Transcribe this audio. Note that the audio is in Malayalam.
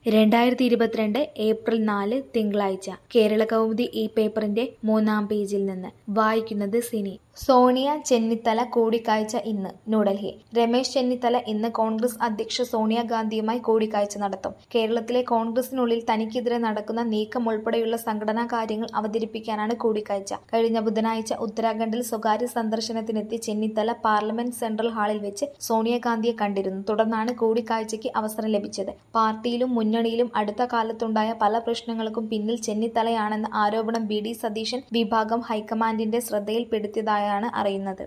രണ്ടായിരത്തി ഇരുപത്തിരണ്ട് ഏപ്രിൽ നാല് തിങ്കളാഴ്ച കേരള കൗമുദി ഈ പേപ്പറിന്റെ മൂന്നാം പേജിൽ നിന്ന് വായിക്കുന്നത് സിനി സോണിയ ചെന്നിത്തല കൂടിക്കാഴ്ച ഇന്ന് ന്യൂഡൽഹി രമേശ് ചെന്നിത്തല ഇന്ന് കോൺഗ്രസ് അധ്യക്ഷ സോണിയാഗാന്ധിയുമായി കൂടിക്കാഴ്ച നടത്തും കേരളത്തിലെ കോൺഗ്രസിനുള്ളിൽ തനിക്കെതിരെ നടക്കുന്ന നീക്കം ഉൾപ്പെടെയുള്ള സംഘടനാ കാര്യങ്ങൾ അവതരിപ്പിക്കാനാണ് കൂടിക്കാഴ്ച കഴിഞ്ഞ ബുധനാഴ്ച ഉത്തരാഖണ്ഡിൽ സ്വകാര്യ സന്ദർശനത്തിനെത്തി ചെന്നിത്തല പാർലമെന്റ് സെൻട്രൽ ഹാളിൽ വെച്ച് സോണിയാഗാന്ധിയെ കണ്ടിരുന്നു തുടർന്നാണ് കൂടിക്കാഴ്ചയ്ക്ക് അവസരം ലഭിച്ചത് പാർട്ടിയിലും മുന്നണിയിലും അടുത്ത കാലത്തുണ്ടായ പല പ്രശ്നങ്ങൾക്കും പിന്നിൽ ചെന്നിത്തലയാണെന്ന ആരോപണം വി ഡി സതീശൻ വിഭാഗം ഹൈക്കമാൻഡിന്റെ ശ്രദ്ധയിൽപ്പെടുത്തിയതായാണ് അറിയുന്നത്